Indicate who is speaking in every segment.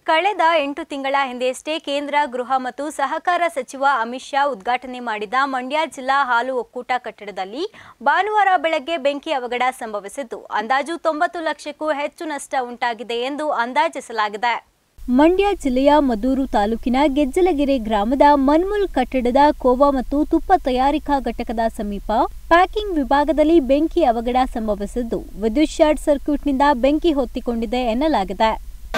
Speaker 1: ಕಳೆದ ಎಂಟು ತಿಂಗಳ ಹಿಂದೆಯಷ್ಟೇ ಕೇಂದ್ರ ಗೃಹ ಮತ್ತು ಸಹಕಾರ ಸಚಿವ ಅಮಿತ್ ಶಾ ಉದ್ಘಾಟನೆ ಮಾಡಿದ ಮಂಡ್ಯ ಜಿಲ್ಲಾ ಹಾಲು ಒಕ್ಕೂಟ ಕಟ್ಟಡದಲ್ಲಿ ಭಾನುವಾರ ಬೆಳಗ್ಗೆ ಬೆಂಕಿ ಅವಘಡ ಸಂಭವಿಸಿದ್ದು ಅಂದಾಜು ತೊಂಬತ್ತು ಲಕ್ಷಕ್ಕೂ ಹೆಚ್ಚು ನಷ್ಟ ಉಂಟಾಗಿದೆ ಎಂದು ಅಂದಾಜಿಸಲಾಗಿದೆ ಮಂಡ್ಯ ಜಿಲ್ಲೆಯ ಮದ್ದೂರು ತಾಲೂಕಿನ ಗೆಜ್ಜಲಗೆರೆ ಗ್ರಾಮದ ಮನ್ಮುಲ್ ಕಟ್ಟಡದ ಕೋವಾ ಮತ್ತು ತುಪ್ಪ ತಯಾರಿಕಾ ಘಟಕದ ಸಮೀಪ ಪ್ಯಾಕಿಂಗ್ ವಿಭಾಗದಲ್ಲಿ ಬೆಂಕಿ ಅವಘಡ ಸಂಭವಿಸಿದ್ದು ವಿದ್ಯುತ್ ಶಾರ್ಟ್ ಸರ್ಕ್ಯೂಟ್ನಿಂದ ಬೆಂಕಿ ಹೊತ್ತಿಕೊಂಡಿದೆ ಎನ್ನಲಾಗಿದೆ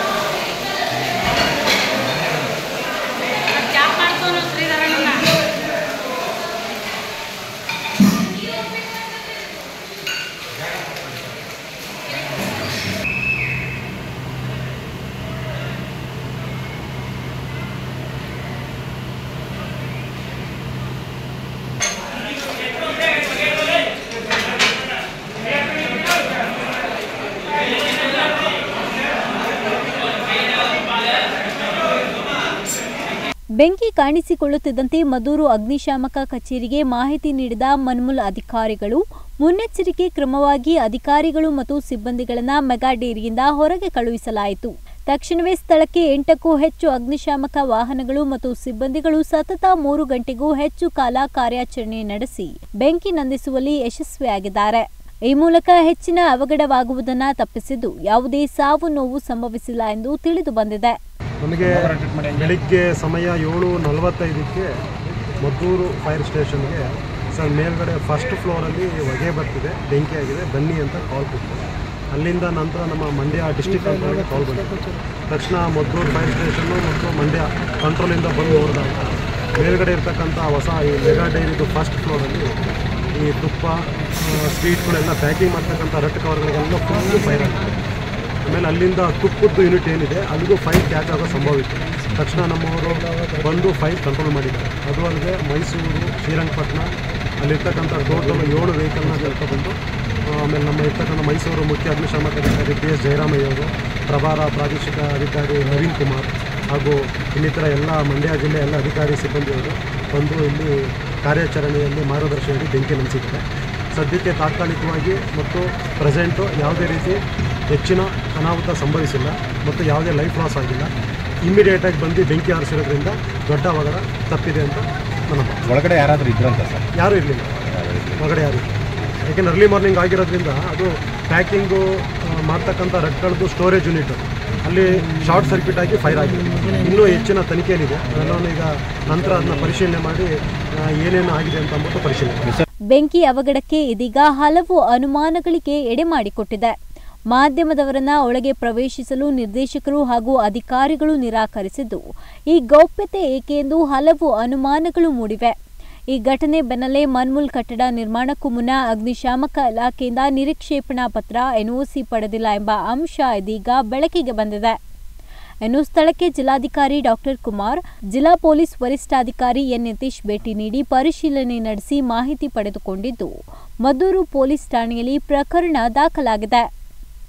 Speaker 1: ಬೆಂಕಿ ಕಾಣಿಸಿಕೊಳ್ಳುತ್ತಿದ್ದಂತೆ ಮದ್ದೂರು ಅಗ್ನಿಶಾಮಕ ಕಚೇರಿಗೆ ಮಾಹಿತಿ ನೀಡಿದ ಮನ್ಮುಲ್ ಅಧಿಕಾರಿಗಳು ಮುನ್ನೆಚ್ಚರಿಕೆ ಕ್ರಮವಾಗಿ ಅಧಿಕಾರಿಗಳು ಮತ್ತು ಸಿಬ್ಬಂದಿಗಳನ್ನ ಮೆಗಾ ಡೇರಿಯಿಂದ ಹೊರಗೆ ಕಳುಹಿಸಲಾಯಿತು ತಕ್ಷಣವೇ ಸ್ಥಳಕ್ಕೆ ಎಂಟಕ್ಕೂ ಹೆಚ್ಚು ಅಗ್ನಿಶಾಮಕ ವಾಹನಗಳು ಮತ್ತು ಸಿಬ್ಬಂದಿಗಳು ಸತತ ಮೂರು ಗಂಟೆಗೂ ಹೆಚ್ಚು ಕಾಲ ಕಾರ್ಯಾಚರಣೆ ನಡೆಸಿ ಬೆಂಕಿ ನಂದಿಸುವಲ್ಲಿ ಯಶಸ್ವಿಯಾಗಿದ್ದಾರೆ ಈ ಮೂಲಕ ಹೆಚ್ಚಿನ ಅವಘಡವಾಗುವುದನ್ನು ತಪ್ಪಿಸಿದ್ದು ಯಾವುದೇ ಸಾವು ನೋವು ಸಂಭವಿಸಿಲ್ಲ ಎಂದು ತಿಳಿದು ಬಂದಿದೆ
Speaker 2: ನಮಗೆ ಬೆಳಿಗ್ಗೆ ಸಮಯ ಏಳು ನಲವತ್ತೈದಕ್ಕೆ ಮದ್ದೂರು ಫೈರ್ ಸ್ಟೇಷನ್ಗೆ ಸರ್ ಮೇಲ್ಗಡೆ ಫಸ್ಟ್ ಫ್ಲೋರಲ್ಲಿ ಹೊಗೆ ಬರ್ತಿದೆ ಬೆಂಕಿ ಆಗಿದೆ ಬನ್ನಿ ಅಂತ ಕಾಲ್ ಕೊಟ್ಟು ಅಲ್ಲಿಂದ ನಂತರ ನಮ್ಮ ಮಂಡ್ಯ ಡಿಸ್ಟಿಕ್ ಕಂಟ್ರೋಲ್ಗೆ ಕಾಲ್ ಬಂತು ತಕ್ಷಣ ಮದ್ದೂರು ಫೈರ್ ಸ್ಟೇಷನ್ನು ಮತ್ತು ಮಂಡ್ಯ ಕಂಟ್ರೋಲಿಂದ ಬಂದು ನೋಡಿದಾಗ ಮೇಲ್ಗಡೆ ಇರ್ತಕ್ಕಂಥ ಹೊಸ ಈ ಮೆಗಾ ಡೈರಿದು ಫಸ್ಟ್ ಫ್ಲೋರಲ್ಲಿ ಈ ತುಪ್ಪ ಸ್ವೀಟ್ಗಳೆಲ್ಲ ಪ್ಯಾಕಿಂಗ್ ಮಾಡ್ತಕ್ಕಂಥ ರಟ್ ಕವರ್ಗಳಿಗೆಲ್ಲ ಫುಲ್ಲು ಫೈರ್ ಆಗಿದೆ ಆಮೇಲೆ ಅಲ್ಲಿಂದ ತುಪ್ಪದ್ದು ಯೂನಿಟ್ ಏನಿದೆ ಅಲ್ಲಿಗೂ ಫೈರ್ ಕ್ಯಾಚ್ ಆಗೋ ಸಂಭವ ಇತ್ತು ತಕ್ಷಣ ನಮ್ಮವರು ಬಂದು ಫೈರ್ ಕಂಟ್ರೋಲ್ ಮಾಡಿದ್ದಾರೆ ಅದು ಅಲ್ಲದೆ ಮೈಸೂರು ಶ್ರೀರಂಗಪಟ್ಟಣ ಅಲ್ಲಿರ್ತಕ್ಕಂಥ ಟೋಟಲ್ ಏಳು ವೆಹಿಕಲ್ನ ಕರ್ಕೊಬಂದು ಆಮೇಲೆ ನಮ್ಮ ಇರ್ತಕ್ಕಂಥ ಮೈಸೂರು ಮುಖ್ಯ ಅಗ್ನಿಶಾಮಕ ಅಧಿಕಾರಿ ಪಿ ಎಸ್ ಜಯರಾಮಯ್ಯ ಅವರು ಪ್ರಭಾರ ಪ್ರಾದೇಶಿಕ ಅಧಿಕಾರಿ ನವೀನ್ ಕುಮಾರ್ ಹಾಗೂ ಇನ್ನಿತರ ಎಲ್ಲ ಮಂಡ್ಯ ಜಿಲ್ಲೆ ಎಲ್ಲ ಅಧಿಕಾರಿ ಸಿಬ್ಬಂದಿಯವರು ಬಂದು ಇಲ್ಲಿ ಕಾರ್ಯಾಚರಣೆಯಲ್ಲಿ ಮಾರ್ಗದರ್ಶನದಲ್ಲಿ ಬೆಂಕಿ ನಂಬಿಸಿದ್ದಾರೆ ಸದ್ಯಕ್ಕೆ ತಾತ್ಕಾಲಿಕವಾಗಿ ಮತ್ತು ಪ್ರೆಸೆಂಟು ಯಾವುದೇ ರೀತಿ ಹೆಚ್ಚಿನ ಅನಾಹುತ ಸಂಭವಿಸಿಲ್ಲ ಮತ್ತು ಯಾವುದೇ ಲೈಫ್ ಲಾಸ್ ಆಗಿಲ್ಲ ಇಮ್ಮಿಡಿಯೇಟಾಗಿ ಬಂದು ಬೆಂಕಿ ಆರಿಸಿರೋದ್ರಿಂದ ದೊಡ್ಡ ಅವಘಡ ತಪ್ಪಿದೆ ಅಂತ ನನ್ನ ಭಾವನೆ.
Speaker 3: ಒಳಗಡೆ ಯಾರಾದರೂ ಇದ್ರಂತ ಸರ್
Speaker 2: ಯಾರೂ ಇರಲಿಲ್ಲ ಹೊರಗಡೆ ಯಾರು ಇಲ್ಲ. ಯಾಕೆಂದ್ರೆ ಅರ್ಲಿ ಮಾರ್ನಿಂಗ್ ಆಗಿರೋದ್ರಿಂದ ಅದು ಪ್ಯಾಕಿಂಗು ಮಾಡ್ತಕ್ಕಂಥ ರಟ್ಗಳದ್ದು ಸ್ಟೋರೇಜ್ ಯೂನಿಟ್ ಅಲ್ಲಿ ಶಾರ್ಟ್ ಸರ್ಕ್ಯೂಟ್ ಆಗಿ ಫೈರ್ ಆಗಿದೆ ಇನ್ನೂ ಹೆಚ್ಚಿನ ತನಿಖೆಯಲ್ಲಿದೆ ಅದೆಲ್ಲವನ್ನು ಈಗ ನಂತರ ಅದನ್ನ ಪರಿಶೀಲನೆ ಮಾಡಿ ಆ, ಏನೇನು ಆಗಿದೆ ಅಂತ ಅಂದ್ಬಿಟ್ಟು ಪರಿಶೀಲನೆ
Speaker 1: ಬೆಂಕಿ ಅವಘಡಕ್ಕೆ ಇದೀಗ ಹಲವು ಅನುಮಾನಗಳಿಗೆ ಎಡೆ ಮಾಡಿಕೊಟ್ಟಿದೆ ಮಾಧ್ಯಮದವರನ್ನ ಒಳಗೆ ಪ್ರವೇಶಿಸಲು ನಿರ್ದೇಶಕರು ಹಾಗೂ ಅಧಿಕಾರಿಗಳು ನಿರಾಕರಿಸಿದ್ದು ಈ ಗೌಪ್ಯತೆ ಏಕೆ ಎಂದು ಹಲವು ಅನುಮಾನಗಳು ಮೂಡಿವೆ ಈ ಘಟನೆ ಬೆನ್ನಲ್ಲೇ ಮನ್ಮೂಲ್ ಕಟ್ಟಡ ನಿರ್ಮಾಣಕ್ಕೂ ಮುನ್ನ ಅಗ್ನಿಶಾಮಕ ಇಲಾಖೆಯಿಂದ ನಿರೀಕ್ಷೇಪಣಾ ಪತ್ರ ಎನ್ಒಸಿ ಪಡೆದಿಲ್ಲ ಎಂಬ ಅಂಶ ಇದೀಗ ಬೆಳಕಿಗೆ ಬಂದಿದೆ ಇನ್ನು ಸ್ಥಳಕ್ಕೆ ಜಿಲ್ಲಾಧಿಕಾರಿ ಡಾಕ್ಟರ್ ಕುಮಾರ್ ಜಿಲ್ಲಾ ಪೊಲೀಸ್ ವರಿಷ್ಠಾಧಿಕಾರಿ ಎನ್ ನಿತೀಶ್ ಭೇಟಿ ನೀಡಿ ಪರಿಶೀಲನೆ ನಡೆಸಿ ಮಾಹಿತಿ ಪಡೆದುಕೊಂಡಿದ್ದು ಮದ್ದೂರು ಪೊಲೀಸ್ ಠಾಣೆಯಲ್ಲಿ ಪ್ರಕರಣ ದಾಖಲಾಗಿದೆ